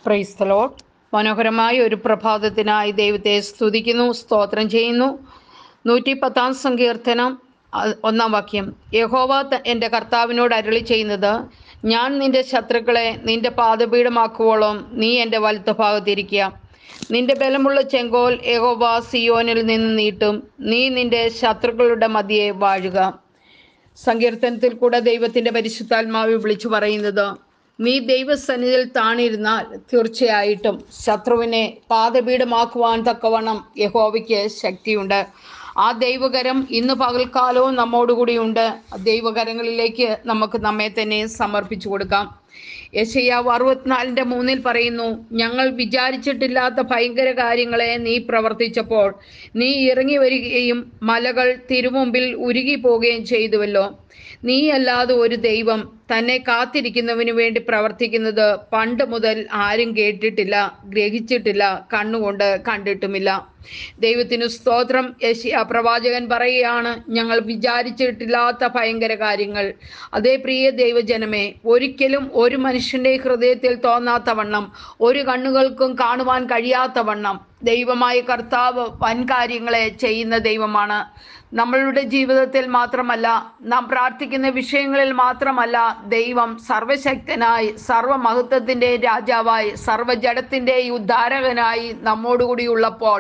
price load മനോഹരമായ ഒരു പ്രഭാതത്തിനായി ദൈവത്തെ സ്തുതിക്കുന്നു സ്തോത്രം ചെയ്യുന്നു നൂറ്റി പത്താം സങ്കീർത്തനം അ- ഒന്നാം വാക്യം യഹോവ ത- എൻ്റെ കർത്താവിനോട് അരുളി ചെയ്യുന്നത് ഞാൻ നിന്റെ ശത്രുക്കളെ നിന്റെ പാദപീഠമാക്കുവോളം നീ എൻ്റെ വലത്ത് ഭാഗത്തിരിക്കുക നിന്റെ ബലമുള്ള ചെങ്കോൽ യഹോവ സിയോനിൽ നിന്ന് നീട്ടും നീ നിന്റെ ശത്രുക്കളുടെ മധ്യേ വാഴുക സങ്കീർത്തനത്തിൽ കൂടെ ദൈവത്തിന്റെ പരിശുദ്ധാത്മാവ് വിളിച്ചു പറയുന്നത് നീ ദൈവസന്നിധിയിൽ താണിരുന്നാൽ തീർച്ചയായിട്ടും ശത്രുവിനെ പാദപീഠമാക്കുവാൻ തക്കവണ്ണം യഹോവയ്ക്ക് ശക്തിയുണ്ട് ആ ദൈവകരം ഇന്ന് പകൽക്കാലവും നമ്മോടുകൂടിയുണ്ട് ആ ദൈവകരങ്ങളിലേക്ക് നമുക്ക് നമ്മെ തന്നെ സമർപ്പിച്ചു കൊടുക്കാം യശയ്യാവ് അറുപത്തിനാലിന്റെ മൂന്നിൽ പറയുന്നു ഞങ്ങൾ വിചാരിച്ചിട്ടില്ലാത്ത ഭയങ്കര കാര്യങ്ങളെ നീ പ്രവർത്തിച്ചപ്പോൾ നീ ഇറങ്ങി വരികയും മലകൾ തിരുമുമ്പിൽ ഉരുകി പോവുകയും ചെയ്തുവല്ലോ നീയല്ലാതെ ഒരു ദൈവം തന്നെ കാത്തിരിക്കുന്നവന് വേണ്ടി പ്രവർത്തിക്കുന്നത് പണ്ട് മുതൽ ആരും കേട്ടിട്ടില്ല ഗ്രഹിച്ചിട്ടില്ല കണ്ണുകൊണ്ട് കണ്ടിട്ടുമില്ല ദൈവത്തിന് സ്തോത്രം യശിയ പ്രവാചകൻ പറയുകയാണ് ഞങ്ങൾ വിചാരിച്ചിട്ടില്ലാത്ത ഭയങ്കര കാര്യങ്ങൾ അതേ പ്രിയ ദൈവജനമേ ഒരിക്കലും ഒരു മനുഷ്യന്റെ ഹൃദയത്തിൽ തോന്നാത്ത വണ്ണം ഒരു കണ്ണുകൾക്കും കാണുവാൻ കഴിയാത്ത വണ്ണം ദൈവമായ കർത്താവ് വൻ കാര്യങ്ങളെ ചെയ്യുന്ന ദൈവമാണ് നമ്മളുടെ ജീവിതത്തിൽ മാത്രമല്ല നാം പ്രാർത്ഥിക്കുന്ന വിഷയങ്ങളിൽ മാത്രമല്ല ദൈവം സർവശക്തനായി സർവമഹത്വത്തിൻ്റെ രാജാവായി സർവജടത്തിൻ്റെ ഉദ്ധാരകനായി നമ്മോടുകൂടി ഉള്ളപ്പോൾ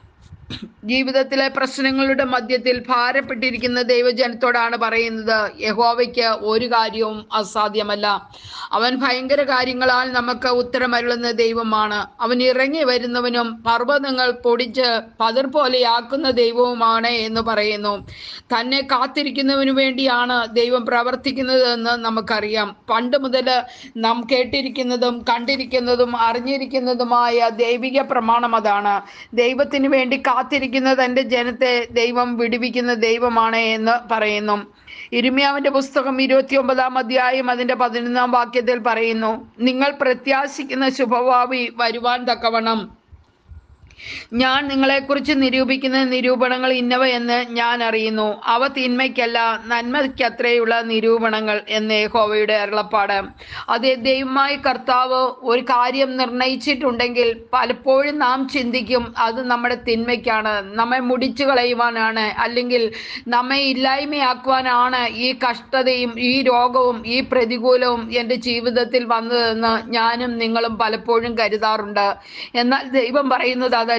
ജീവിതത്തിലെ പ്രശ്നങ്ങളുടെ മധ്യത്തിൽ ഭാരപ്പെട്ടിരിക്കുന്ന ദൈവജനത്തോടാണ് പറയുന്നത് യഹോവയ്ക്ക് ഒരു കാര്യവും അസാധ്യമല്ല അവൻ ഭയങ്കര കാര്യങ്ങളാൽ നമുക്ക് ഉത്തരമരുളുന്ന ദൈവമാണ് അവൻ ഇറങ്ങി വരുന്നവനും പർവ്വതങ്ങൾ പൊടിച്ച് പതിർ പോലെയാക്കുന്ന ദൈവവുമാണ് എന്ന് പറയുന്നു തന്നെ കാത്തിരിക്കുന്നവന് വേണ്ടിയാണ് ദൈവം പ്രവർത്തിക്കുന്നത് എന്ന് നമുക്കറിയാം പണ്ട് മുതൽ നാം കേട്ടിരിക്കുന്നതും കണ്ടിരിക്കുന്നതും അറിഞ്ഞിരിക്കുന്നതുമായ ദൈവിക പ്രമാണം അതാണ് ദൈവത്തിന് വേണ്ടി കാത്തിരിക്കുന്ന തൻ്റെ ജനത്തെ ദൈവം വിടുവിക്കുന്ന ദൈവമാണ് എന്ന് പറയുന്നു ഇരിമ്യാവിന്റെ പുസ്തകം ഇരുപത്തി ഒമ്പതാം അധ്യായം അതിന്റെ പതിനൊന്നാം വാക്യത്തിൽ പറയുന്നു നിങ്ങൾ പ്രത്യാശിക്കുന്ന ശുഭഭാവി വരുവാൻ തക്കവണ്ണം ഞാൻ നിങ്ങളെക്കുറിച്ച് നിരൂപിക്കുന്ന നിരൂപണങ്ങൾ ഇന്നവ എന്ന് ഞാൻ അറിയുന്നു അവ തിന്മയ്ക്കല്ല നന്മയ്ക്കത്രയുള്ള നിരൂപണങ്ങൾ എന്ന് യഹോവയുടെ അരുളപ്പാട് അതേ ദൈവമായ കർത്താവ് ഒരു കാര്യം നിർണയിച്ചിട്ടുണ്ടെങ്കിൽ പലപ്പോഴും നാം ചിന്തിക്കും അത് നമ്മുടെ തിന്മയ്ക്കാണ് നമ്മെ മുടിച്ചു കളയുവാനാണ് അല്ലെങ്കിൽ നമ്മെ ഇല്ലായ്മയാക്കുവാനാണ് ഈ കഷ്ടതയും ഈ രോഗവും ഈ പ്രതികൂലവും എൻ്റെ ജീവിതത്തിൽ വന്നതെന്ന് ഞാനും നിങ്ങളും പലപ്പോഴും കരുതാറുണ്ട് എന്നാൽ ദൈവം പറയുന്നത് അതല്ല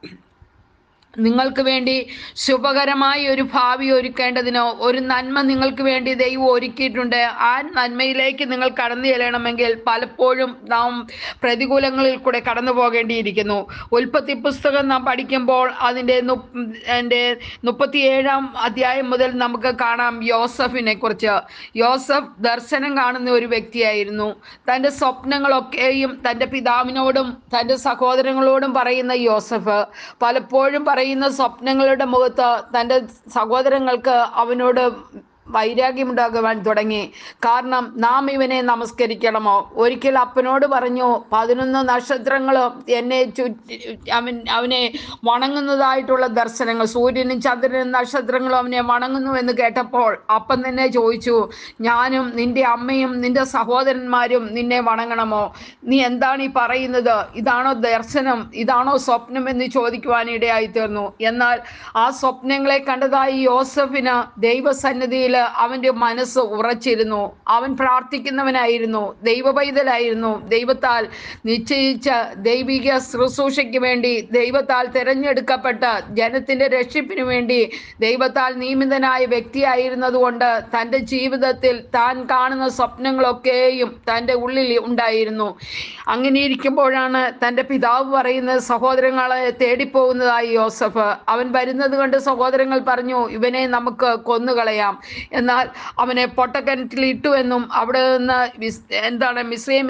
നിങ്ങൾക്ക് വേണ്ടി ശുഭകരമായ ഒരു ഭാവി ഒരുക്കേണ്ടതിനോ ഒരു നന്മ നിങ്ങൾക്ക് വേണ്ടി ദൈവം ഒരുക്കിയിട്ടുണ്ട് ആ നന്മയിലേക്ക് നിങ്ങൾ കടന്നു ചെല്ലണമെങ്കിൽ പലപ്പോഴും നാം പ്രതികൂലങ്ങളിൽ കൂടെ കടന്നു പോകേണ്ടിയിരിക്കുന്നു ഉൽപ്പത്തി പുസ്തകം നാം പഠിക്കുമ്പോൾ അതിൻ്റെ എൻ്റെ മുപ്പത്തിയേഴാം അധ്യായം മുതൽ നമുക്ക് കാണാം യോസഫിനെ കുറിച്ച് യോസഫ് ദർശനം കാണുന്ന ഒരു വ്യക്തിയായിരുന്നു തൻ്റെ സ്വപ്നങ്ങളൊക്കെയും തൻ്റെ പിതാവിനോടും തൻ്റെ സഹോദരങ്ങളോടും പറയുന്ന യോസഫ് പലപ്പോഴും പറയുന്ന സ്വപ്നങ്ങളുടെ മുഖത്ത് തൻ്റെ സഹോദരങ്ങൾക്ക് അവനോട് വൈരാഗ്യമുണ്ടാകുവാൻ തുടങ്ങി കാരണം നാം ഇവനെ നമസ്കരിക്കണമോ ഒരിക്കൽ അപ്പനോട് പറഞ്ഞു പതിനൊന്ന് നക്ഷത്രങ്ങളും എന്നെ ചുറ്റി അവൻ അവനെ വണങ്ങുന്നതായിട്ടുള്ള ദർശനങ്ങൾ സൂര്യനും ചന്ദ്രനും നക്ഷത്രങ്ങളും അവനെ വണങ്ങുന്നു എന്ന് കേട്ടപ്പോൾ അപ്പൻ തന്നെ ചോദിച്ചു ഞാനും നിന്റെ അമ്മയും നിന്റെ സഹോദരന്മാരും നിന്നെ വണങ്ങണമോ നീ എന്താണ് ഈ പറയുന്നത് ഇതാണോ ദർശനം ഇതാണോ സ്വപ്നം എന്ന് ചോദിക്കുവാനിടയായി തീർന്നു എന്നാൽ ആ സ്വപ്നങ്ങളെ കണ്ടതായി യോസഫിന് ദൈവസന്നിധിയിൽ അവൻ്റെ മനസ്സ് ഉറച്ചിരുന്നു അവൻ പ്രാർത്ഥിക്കുന്നവനായിരുന്നു ദൈവപൈതലായിരുന്നു ദൈവത്താൽ നിശ്ചയിച്ച ദൈവിക ശുശ്രൂഷയ്ക്ക് വേണ്ടി ദൈവത്താൽ തിരഞ്ഞെടുക്കപ്പെട്ട ജനത്തിൻ്റെ രക്ഷിപ്പിന് വേണ്ടി ദൈവത്താൽ നിയമിതനായ വ്യക്തിയായിരുന്നതുകൊണ്ട് തൻ്റെ ജീവിതത്തിൽ താൻ കാണുന്ന സ്വപ്നങ്ങളൊക്കെയും തൻ്റെ ഉള്ളിൽ ഉണ്ടായിരുന്നു അങ്ങനെ ഇരിക്കുമ്പോഴാണ് തൻ്റെ പിതാവ് പറയുന്നത് സഹോദരങ്ങളെ തേടിപ്പോകുന്നതായി യോസഫ് അവൻ വരുന്നത് കണ്ട് സഹോദരങ്ങൾ പറഞ്ഞു ഇവനെ നമുക്ക് കൊന്നുകളയാം എന്നാൽ അവനെ പൊട്ടക്കിണറ്റിൽ ഇട്ടുവെന്നും അവിടെ നിന്ന് മിസ് എന്താണ് മിസ്രൈം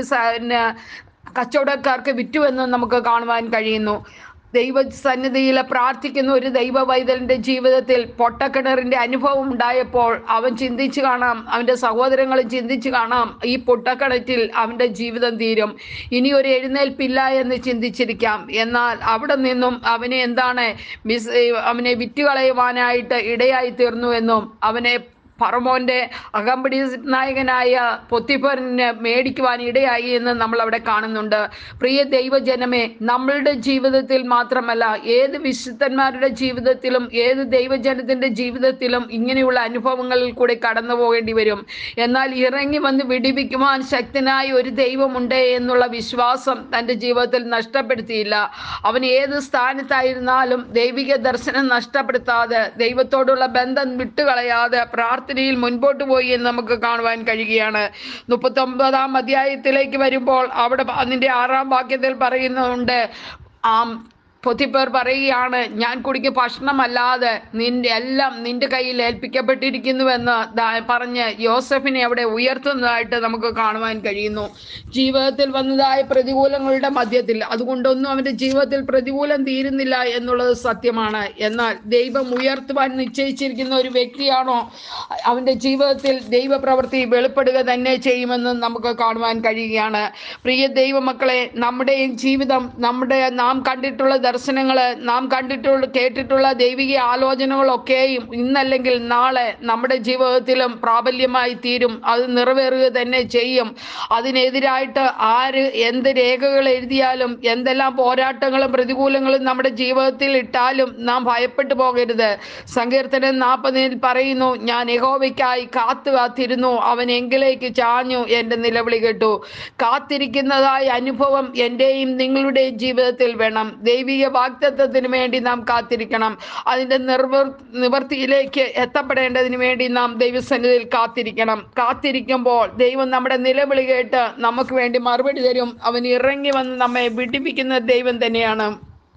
കച്ചവടക്കാർക്ക് വിറ്റുവെന്നും നമുക്ക് കാണുവാൻ കഴിയുന്നു ദൈവ സന്നിധിയിൽ പ്രാർത്ഥിക്കുന്ന ഒരു ദൈവ വൈതലിൻ്റെ ജീവിതത്തിൽ പൊട്ടക്കിണറിൻ്റെ അനുഭവം ഉണ്ടായപ്പോൾ അവൻ ചിന്തിച്ചു കാണാം അവൻ്റെ സഹോദരങ്ങൾ ചിന്തിച്ചു കാണാം ഈ പൊട്ടക്കിണറ്റിൽ അവൻ്റെ ജീവിതം തീരും ഇനി ഒരു എഴുന്നേൽപ്പില്ല എന്ന് ചിന്തിച്ചിരിക്കാം എന്നാൽ അവിടെ നിന്നും അവനെ എന്താണ് മിസ് അവനെ വിറ്റുകളയുവാനായിട്ട് ഇടയായി തീർന്നു എന്നും അവനെ പറമോന്റെ അകമ്പടി നായകനായ പൊത്തിഫറിനെ മേടിക്കുവാൻ ഇടയായി എന്ന് നമ്മൾ അവിടെ കാണുന്നുണ്ട് പ്രിയ ദൈവജനമേ നമ്മളുടെ ജീവിതത്തിൽ മാത്രമല്ല ഏത് വിശുദ്ധന്മാരുടെ ജീവിതത്തിലും ഏത് ദൈവജനത്തിന്റെ ജീവിതത്തിലും ഇങ്ങനെയുള്ള അനുഭവങ്ങളിൽ കൂടെ കടന്നു പോകേണ്ടി വരും എന്നാൽ ഇറങ്ങി വന്ന് വിടിവിക്കുവാൻ ശക്തനായ ഒരു ദൈവമുണ്ട് എന്നുള്ള വിശ്വാസം തൻ്റെ ജീവിതത്തിൽ നഷ്ടപ്പെടുത്തിയില്ല അവൻ ഏത് സ്ഥാനത്തായിരുന്നാലും ദൈവിക ദർശനം നഷ്ടപ്പെടുത്താതെ ദൈവത്തോടുള്ള ബന്ധം വിട്ടുകളയാതെ പ്രാർത്ഥനയിൽ മുൻപോട്ട് പോയി എന്ന് നമുക്ക് കാണുവാൻ കഴിയുകയാണ് മുപ്പത്തൊമ്പതാം അധ്യായത്തിലേക്ക് വരുമ്പോൾ അവിടെ അതിൻ്റെ ആറാം വാക്യത്തിൽ പറയുന്നുണ്ട് ആ പൊത്തിപ്പേർ പറയുകയാണ് ഞാൻ കുടിക്ക് ഭക്ഷണമല്ലാതെ നിന്റെ എല്ലാം നിന്റെ കയ്യിൽ ഏൽപ്പിക്കപ്പെട്ടിരിക്കുന്നുവെന്ന് ദാ- പറഞ്ഞ് യോസഫിനെ അവിടെ ഉയർത്തുന്നതായിട്ട് നമുക്ക് കാണുവാൻ കഴിയുന്നു ജീവിതത്തിൽ വന്നതായ പ്രതികൂലങ്ങളുടെ മധ്യത്തിൽ അതുകൊണ്ടൊന്നും അവന്റെ ജീവിതത്തിൽ പ്രതികൂലം തീരുന്നില്ല എന്നുള്ളത് സത്യമാണ് എന്നാൽ ദൈവം ഉയർത്തുവാൻ നിശ്ചയിച്ചിരിക്കുന്ന ഒരു വ്യക്തിയാണോ അവന്റെ ജീവിതത്തിൽ ദൈവപ്രവൃത്തി വെളിപ്പെടുക തന്നെ ചെയ്യുമെന്ന് നമുക്ക് കാണുവാൻ കഴിയുകയാണ് പ്രിയ ദൈവമക്കളെ നമ്മുടെയും ജീവിതം നമ്മുടെ നാം കണ്ടിട്ടുള്ള ദർശനങ്ങൾ നാം കണ്ടിട്ടുള്ള കേട്ടിട്ടുള്ള ദൈവിക ആലോചനകളൊക്കെയും ഇന്നല്ലെങ്കിൽ നാളെ നമ്മുടെ ജീവിതത്തിലും പ്രാബല്യമായി തീരും അത് നിറവേറുക തന്നെ ചെയ്യും അതിനെതിരായിട്ട് ആര് എന്ത് രേഖകൾ എഴുതിയാലും എന്തെല്ലാം പോരാട്ടങ്ങളും പ്രതികൂലങ്ങളും നമ്മുടെ ജീവിതത്തിൽ ഇട്ടാലും നാം ഭയപ്പെട്ടു പോകരുത് സങ്കീർത്തനം നാൽപ്പതിൽ പറയുന്നു ഞാൻ യഹോവയ്ക്കായി കാത്തു കാത്തിരുന്നു അവൻ എങ്കിലേക്ക് ചാഞ്ഞു എൻ്റെ നിലവിളി കേട്ടു കാത്തിരിക്കുന്നതായ അനുഭവം എൻ്റെയും നിങ്ങളുടെയും ജീവിതത്തിൽ വേണം ദൈവിക വാക്തത്വത്തിന് വേണ്ടി നാം കാത്തിരിക്കണം അതിൻ്റെ നിർവർ നിവർത്തിയിലേക്ക് എത്തപ്പെടേണ്ടതിന് വേണ്ടി നാം ദൈവസന്നിധിയിൽ കാത്തിരിക്കണം കാത്തിരിക്കുമ്പോൾ ദൈവം നമ്മുടെ നിലവിളി കേട്ട് നമുക്ക് വേണ്ടി മറുപടി തരും അവൻ ഇറങ്ങി വന്ന് നമ്മെ വിടിപ്പിക്കുന്ന ദൈവം തന്നെയാണ്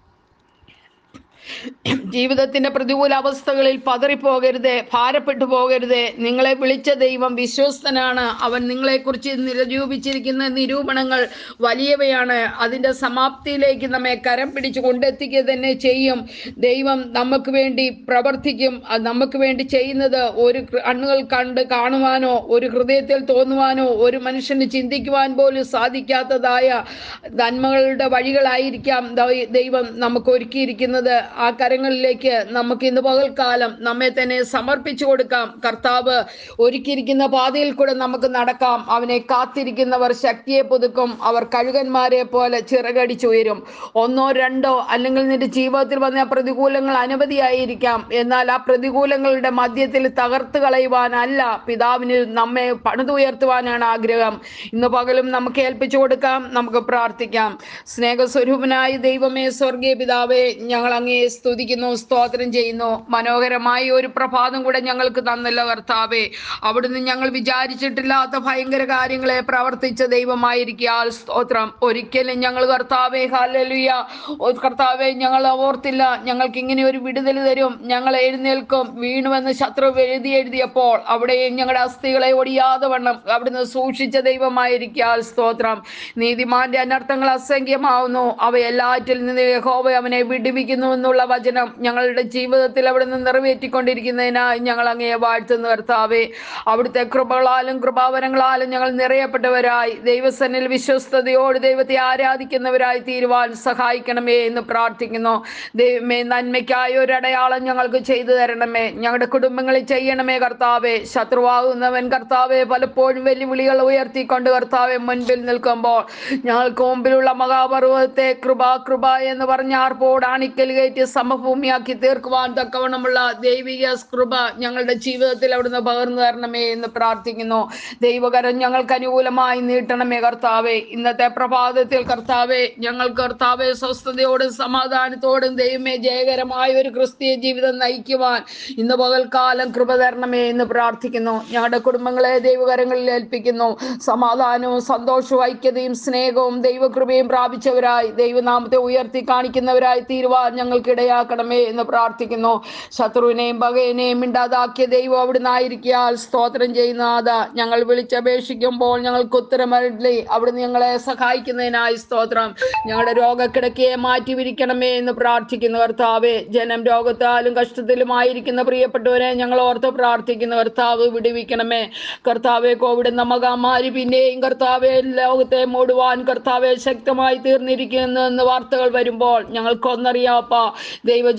ജീവിതത്തിന്റെ പ്രതികൂല അവസ്ഥകളിൽ പതറിപ്പോകരുത് ഭാരപ്പെട്ടു പോകരുത് നിങ്ങളെ വിളിച്ച ദൈവം വിശ്വസ്തനാണ് അവൻ നിങ്ങളെക്കുറിച്ച് നിരൂപിച്ചിരിക്കുന്ന നിരൂപണങ്ങൾ വലിയവയാണ് അതിൻ്റെ സമാപ്തിയിലേക്ക് നമ്മെ കരം പിടിച്ച് കൊണ്ടെത്തിക്കുക തന്നെ ചെയ്യും ദൈവം നമുക്ക് വേണ്ടി പ്രവർത്തിക്കും അത് നമുക്ക് വേണ്ടി ചെയ്യുന്നത് ഒരു കണ്ണുകൾ കണ്ട് കാണുവാനോ ഒരു ഹൃദയത്തിൽ തോന്നുവാനോ ഒരു മനുഷ്യന് ചിന്തിക്കുവാൻ പോലും സാധിക്കാത്തതായ നന്മകളുടെ വഴികളായിരിക്കാം ദൈ- ദൈവം നമുക്ക് ഒരുക്കിയിരിക്കുന്നത് ആ കരങ്ങളിലേക്ക് നമുക്ക് ഇന്ന് പകൽക്കാലം നമ്മെ തന്നെ സമർപ്പിച്ചു കൊടുക്കാം കർത്താവ് ഒരുക്കിയിരിക്കുന്ന പാതയിൽ കൂടെ നമുക്ക് നടക്കാം അവനെ കാത്തിരിക്കുന്നവർ ശക്തിയെ പുതുക്കും അവർ കഴുകന്മാരെ പോലെ ചിറകടിച്ചുയരും ഒന്നോ രണ്ടോ അല്ലെങ്കിൽ നിന്റെ ജീവിതത്തിൽ വന്ന പ്രതികൂലങ്ങൾ അനവധിയായിരിക്കാം എന്നാൽ ആ പ്രതികൂലങ്ങളുടെ മധ്യത്തിൽ തകർത്ത് കളയുവാനല്ല പിതാവിന് നമ്മെ പണിതുയർത്തുവാനാണ് ആഗ്രഹം ഇന്ന് പകലും നമുക്ക് ഏൽപ്പിച്ചു കൊടുക്കാം നമുക്ക് പ്രാർത്ഥിക്കാം സ്നേഹസ്വരൂപനായ ദൈവമേ സ്വർഗീയ പിതാവേ ഞങ്ങൾ അങ്ങേ സ്തുതിക്കുന്നു സ്തോത്രം ചെയ്യുന്നു മനോഹരമായ ഒരു പ്രഭാതം കൂടെ ഞങ്ങൾക്ക് തന്നല്ലോ കർത്താവേ അവിടുന്ന് ഞങ്ങൾ വിചാരിച്ചിട്ടില്ലാത്ത ഭയങ്കര കാര്യങ്ങളെ പ്രവർത്തിച്ച ദൈവമായിരിക്കാൽ സ്തോത്രം ഒരിക്കലും ഞങ്ങൾ കർത്താവേ ഹാലലുയ കർത്താവെ ഞങ്ങൾ ഓർത്തില്ല ഞങ്ങൾക്ക് ഇങ്ങനെ ഒരു വിടുതൽ തരും ഞങ്ങൾ എഴുന്നേൽക്കും വീണുവെന്ന് ശത്രു എഴുതി എഴുതിയപ്പോൾ അവിടെയും ഞങ്ങളുടെ അസ്ഥികളെ ഒടിയാതെ വണ്ണം അവിടുന്ന് സൂക്ഷിച്ച ദൈവമായിരിക്കാൽ സ്തോത്രം നീതിമാന്റെ അനർത്ഥങ്ങൾ അസംഖ്യമാവുന്നു അവ എല്ലാറ്റിൽ നിന്ന് യഹോവ അവനെ വിടുവിക്കുന്നു എന്നുള്ള വചനം ഞങ്ങളുടെ ജീവിതത്തിൽ അവിടുന്ന് നിറവേറ്റിക്കൊണ്ടിരിക്കുന്നതിനായി ഞങ്ങൾ അങ്ങയെ വാഴ്ത്തുന്നു കർത്താവേ അവിടുത്തെ കൃപകളാലും കൃപാവരങ്ങളാലും ഞങ്ങൾ നിറയപ്പെട്ടവരായി ദൈവസന്നിൽ വിശ്വസ്തയോട് ദൈവത്തെ ആരാധിക്കുന്നവരായി തീരുവാൻ സഹായിക്കണമേ എന്ന് പ്രാർത്ഥിക്കുന്നു ദൈവമേ നന്മയ്ക്കായ ഒരു അടയാളം ഞങ്ങൾക്ക് ചെയ്തു തരണമേ ഞങ്ങളുടെ കുടുംബങ്ങളിൽ ചെയ്യണമേ കർത്താവേ ശത്രുവാകുന്നവൻ കർത്താവെ പലപ്പോഴും വെല്ലുവിളികൾ ഉയർത്തിക്കൊണ്ട് കർത്താവെ മുൻപിൽ നിൽക്കുമ്പോൾ ഞങ്ങൾക്ക് മുമ്പിലുള്ള മഹാപർവ്വതത്തെ കൃപ കൃപ എന്ന് പറഞ്ഞ ആർപ്പോട് അണിക്കൽ കയറ്റി സമഭൂമിയാക്കി തീർക്കുവാൻ തക്കവണ്ണമുള്ള ദൈവിക കൃപ ഞങ്ങളുടെ ജീവിതത്തിൽ അവിടുന്ന് പകർന്നു തരണമേ എന്ന് പ്രാർത്ഥിക്കുന്നു ദൈവകരം ഞങ്ങൾക്ക് അനുകൂലമായി നീട്ടണമേ കർത്താവെ ഇന്നത്തെ പ്രഭാതത്തിൽ കർത്താവെ ഞങ്ങൾക്ക് കർത്താവെ സ്വസ്ഥതയോടും സമാധാനത്തോടും ദൈവമേ ജയകരമായ ഒരു ക്രിസ്തീയ ജീവിതം നയിക്കുവാൻ ഇന്ന് പകൽക്കാലം കൃപ തരണമേ എന്ന് പ്രാർത്ഥിക്കുന്നു ഞങ്ങളുടെ കുടുംബങ്ങളെ ദൈവകരങ്ങളിൽ ഏൽപ്പിക്കുന്നു സമാധാനവും സന്തോഷവും ഐക്യതയും സ്നേഹവും ദൈവകൃപയും പ്രാപിച്ചവരായി ദൈവനാമത്തെ ഉയർത്തി കാണിക്കുന്നവരായി തീരുവാൻ ഞങ്ങൾക്ക് ഇടയാക്കണമേ എന്ന് പ്രാർത്ഥിക്കുന്നു ശത്രുവിനെയും പകയനെയും മിണ്ടാതാക്കിയ ദൈവം അവിടുന്ന് ആയിരിക്കാൽ സ്തോത്രം ചെയ്യുന്നാഥ ഞങ്ങൾ വിളിച്ചപേക്ഷിക്കുമ്പോൾ ഞങ്ങൾക്ക് ഉത്തരമരളി അവിടുന്ന് ഞങ്ങളെ സഹായിക്കുന്നതിനായി സ്തോത്രം ഞങ്ങളുടെ രോഗക്കിടക്കയെ മാറ്റി വിരിക്കണമേ എന്ന് പ്രാർത്ഥിക്കുന്നു കർത്താവെ ജനം രോഗത്താലും കഷ്ടത്തിലുമായിരിക്കുന്ന പ്രിയപ്പെട്ടവരെ ഞങ്ങൾ ഓർത്ത് പ്രാർത്ഥിക്കുന്നു കർത്താവ് വിടുവിക്കണമേ കർത്താവെ കോവിഡ് എന്ന മഹാമാരി പിന്നെയും കർത്താവെ ലോകത്തെ മൂടുവാൻ കർത്താവെ ശക്തമായി തീർന്നിരിക്കുന്നു എന്ന് വാർത്തകൾ വരുമ്പോൾ ഞങ്ങൾക്കൊന്നറിയാപ്പ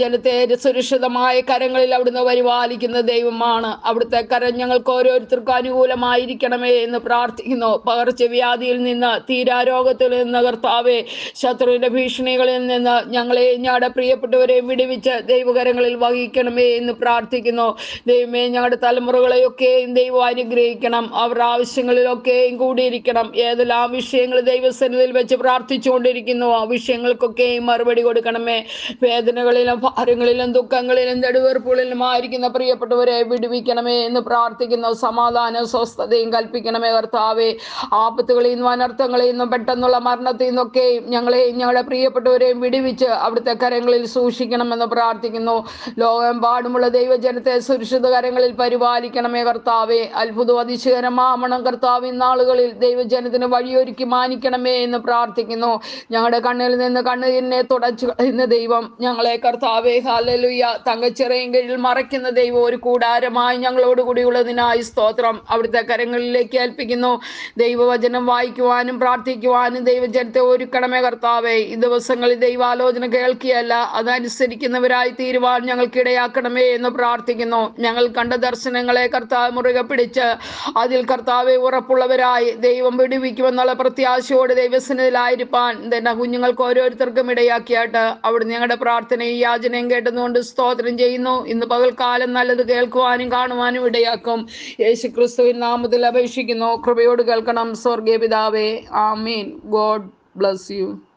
ദൈവജനത്തെ സുരക്ഷിതമായ കരങ്ങളിൽ അവിടുന്ന് പരിപാലിക്കുന്ന ദൈവമാണ് അവിടുത്തെ കരം ഞങ്ങൾക്ക് ഓരോരുത്തർക്കും അനുകൂലമായിരിക്കണമേ എന്ന് പ്രാർത്ഥിക്കുന്നു പകർച്ചവ്യാധിയിൽ നിന്ന് തീരാരോഗത്തിൽ നിന്ന് കർത്താവെ ശത്രുവിന്റെ ഭീഷണികളിൽ നിന്ന് ഞങ്ങളെ ഞങ്ങളുടെ പ്രിയപ്പെട്ടവരെ വിടുവിച്ച് ദൈവകരങ്ങളിൽ വഹിക്കണമേ എന്ന് പ്രാർത്ഥിക്കുന്നു ദൈവമേ ഞങ്ങളുടെ തലമുറകളെയൊക്കെയും ദൈവം അനുഗ്രഹിക്കണം അവരുടെ ആവശ്യങ്ങളിലൊക്കെയും കൂടിയിരിക്കണം ഏതെല്ലാം വിഷയങ്ങൾ ദൈവസന്നിധിയിൽ വെച്ച് പ്രാർത്ഥിച്ചുകൊണ്ടിരിക്കുന്നു ആ വിഷയങ്ങൾക്കൊക്കെയും മറുപടി കൊടുക്കണമേ വേദനകളിലും ഭാരങ്ങളിലും ദുഃഖങ്ങളിലും നെടുവീർപ്പുകളിലും ആയിരിക്കുന്ന പ്രിയപ്പെട്ടവരെ വിടുവിക്കണമേ എന്ന് പ്രാർത്ഥിക്കുന്നു സമാധാന സ്വസ്ഥതയും കൽപ്പിക്കണമേ കർത്താവേ ആപത്തുകളിൽ നിന്നും അനർത്ഥങ്ങളിൽ നിന്നും പെട്ടെന്നുള്ള മരണത്തിൽ നിന്നൊക്കെയും ഞങ്ങളെയും ഞങ്ങളുടെ പ്രിയപ്പെട്ടവരെയും വിടുവിച്ച് അവിടുത്തെ കരങ്ങളിൽ സൂക്ഷിക്കണമെന്ന് പ്രാർത്ഥിക്കുന്നു ലോകമെമ്പാടുമുള്ള ദൈവജനത്തെ സുരക്ഷിത കരങ്ങളിൽ പരിപാലിക്കണമേ കർത്താവേ അത്ഭുതം അതിശയകരമാമണം കർത്താവ് ഇന്നാളുകളിൽ ദൈവജനത്തിന് വഴിയൊരുക്കി മാനിക്കണമേ എന്ന് പ്രാർത്ഥിക്കുന്നു ഞങ്ങളുടെ കണ്ണിൽ നിന്ന് കണ്ണീരിനെ തുടച്ചു കളയുന്ന ദൈവം ഞങ്ങളെ കർത്താവേ ഹാലലുയ്യ തങ്കച്ചിറയും കീഴിൽ മറയ്ക്കുന്ന ദൈവം ഒരു കൂടാരമായി ഞങ്ങളോട് കൂടിയുള്ളതിനായി സ്തോത്രം അവിടുത്തെ കരങ്ങളിലേക്ക് ഏൽപ്പിക്കുന്നു ദൈവവചനം വായിക്കുവാനും പ്രാർത്ഥിക്കുവാനും ദൈവജനത്തെ ഒരുക്കണമേ കർത്താവേ ഈ ദിവസങ്ങളിൽ ദൈവാലോചന കേൾക്കുകയല്ല അതനുസരിക്കുന്നവരായി തീരുവാൻ ഞങ്ങൾക്ക് ഇടയാക്കണമേ എന്ന് പ്രാർത്ഥിക്കുന്നു ഞങ്ങൾ കണ്ട ദർശനങ്ങളെ കർത്താവ് മുറുകെ പിടിച്ച് അതിൽ കർത്താവെ ഉറപ്പുള്ളവരായി ദൈവം വിടുവിക്കുമെന്നുള്ള പ്രത്യാശയോട് ദൈവസന്നിധിയിലായിരിക്കാൻ തന്നെ കുഞ്ഞുങ്ങൾക്ക് ഓരോരുത്തർക്കും ഇടയാക്കിയാട്ട് അവിടെ ഞങ്ങളുടെ പ്രാർത്ഥനയും യാചനയും കേട്ടുന്നുകൊണ്ട് സ്തോത്രം ചെയ്യുന്നു ഇന്ന് പകൽക്കാലം നല്ലത് കേൾക്കുവാനും കാണുവാനും ഇടയാക്കും യേശു ക്രിസ്തുവിൻ നാമത്തിൽ അപേക്ഷിക്കുന്നു കൃപയോട് കേൾക്കണം സ്വർഗീയ പിതാവേ ആമീൻ ഗോഡ് ബ്ലസ് യു